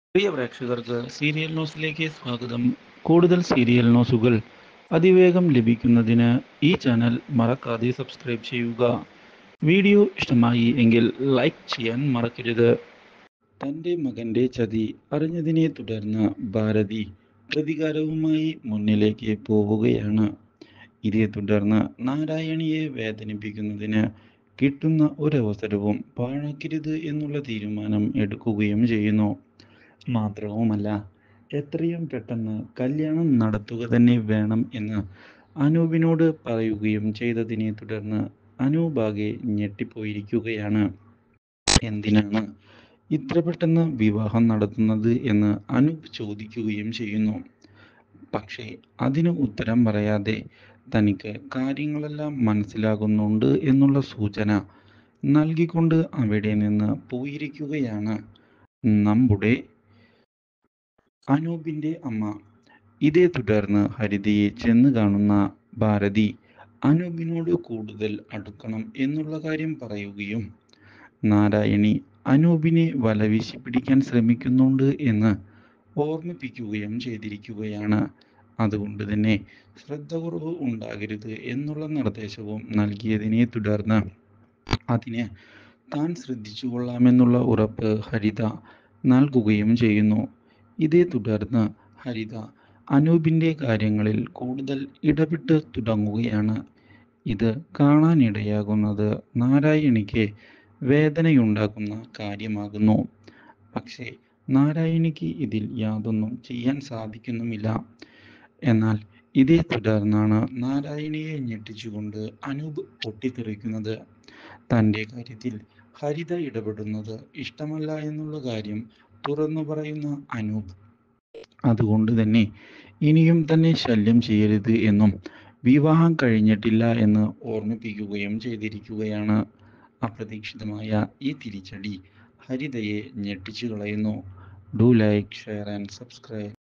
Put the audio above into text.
പ്രിയ പ്രേക്ഷകർക്ക് സീരിയൽ ന്യൂസിലേക്ക് സ്വാഗതം കൂടുതൽ സീരിയൽ ന്യൂസുകൾ അതിവേഗം ലഭിക്കുന്നതിന് ഈ ചാനൽ മറക്കാതെ സബ്സ്ക്രൈബ് ചെയ്യുക വീഡിയോ ഇഷ്ടമായി എങ്കിൽ ലൈക്ക് ചെയ്യാൻ മറക്കരുത് തൻ്റെ മകൻ്റെ ചതി അറിഞ്ഞതിനെ തുടർന്ന് ഭാരതി പ്രതികാരവുമായി മുന്നിലേക്ക് പോവുകയാണ് ഇതേ തുടർന്ന് നാരായണിയെ വേദനിപ്പിക്കുന്നതിന് കിട്ടുന്ന ഒരവസരവും പാഴാക്കരുത് എന്നുള്ള തീരുമാനം എടുക്കുകയും ചെയ്യുന്നു മാത്രവുമല്ല എത്രയും പെട്ടെന്ന് കല്യാണം നടത്തുക തന്നെ വേണം എന്ന് അനൂപിനോട് പറയുകയും ചെയ്തതിനെ തുടർന്ന് അനൂപാകെ ഞെട്ടിപ്പോയിരിക്കുകയാണ് എന്തിനാണ് ഇത്ര പെട്ടെന്ന് വിവാഹം നടത്തുന്നത് എന്ന് അനൂപ് ചോദിക്കുകയും ചെയ്യുന്നു പക്ഷേ അതിന് ഉത്തരം പറയാതെ തനിക്ക് കാര്യങ്ങളെല്ലാം മനസ്സിലാകുന്നുണ്ട് എന്നുള്ള സൂചന നൽകിക്കൊണ്ട് അവിടെ നിന്ന് പോയിരിക്കുകയാണ് നമ്മുടെ അനൂപിൻ്റെ അമ്മ ഇതേ തുടർന്ന് ഹരിതയെ ചെന്ന് കാണുന്ന ഭാരതി അനൂപിനോട് കൂടുതൽ അടുക്കണം എന്നുള്ള കാര്യം പറയുകയും നാരായണി അനൂപിനെ വലവീശി പിടിക്കാൻ ശ്രമിക്കുന്നുണ്ട് എന്ന് ഓർമ്മിപ്പിക്കുകയും ചെയ്തിരിക്കുകയാണ് അതുകൊണ്ട് തന്നെ ശ്രദ്ധ കുറവ് ഉണ്ടാകരുത് എന്നുള്ള നിർദ്ദേശവും നൽകിയതിനെ തുടർന്ന് അതിന് താൻ ശ്രദ്ധിച്ചു കൊള്ളാമെന്നുള്ള ഉറപ്പ് ഹരിത നൽകുകയും ചെയ്യുന്നു ഇതേ തുടർന്ന് ഹരിത അനൂപിൻ്റെ കാര്യങ്ങളിൽ കൂടുതൽ ഇടപെട്ട് തുടങ്ങുകയാണ് ഇത് കാണാനിടയാകുന്നത് നാരായണിക്ക് വേദനയുണ്ടാക്കുന്ന കാര്യമാകുന്നു പക്ഷേ നാരായണിക്ക് ഇതിൽ യാതൊന്നും ചെയ്യാൻ സാധിക്കുന്നുമില്ല എന്നാൽ ഇതേ തുടർന്നാണ് നാരായണിയെ ഞെട്ടിച്ചുകൊണ്ട് അനൂപ് പൊട്ടിത്തെറിക്കുന്നത് തൻ്റെ കാര്യത്തിൽ ഹരിത ഇടപെടുന്നത് ഇഷ്ടമല്ല എന്നുള്ള കാര്യം തുറന്നു പറയുന്ന അനൂപ് അതുകൊണ്ട് തന്നെ ഇനിയും തന്നെ ശല്യം ചെയ്യരുത് എന്നും വിവാഹം കഴിഞ്ഞിട്ടില്ല എന്ന് ഓർമ്മിപ്പിക്കുകയും ചെയ്തിരിക്കുകയാണ് അപ്രതീക്ഷിതമായ ഈ തിരിച്ചടി ഹരിതയെ ഞെട്ടിച്ചു കളയുന്നു do like share and subscribe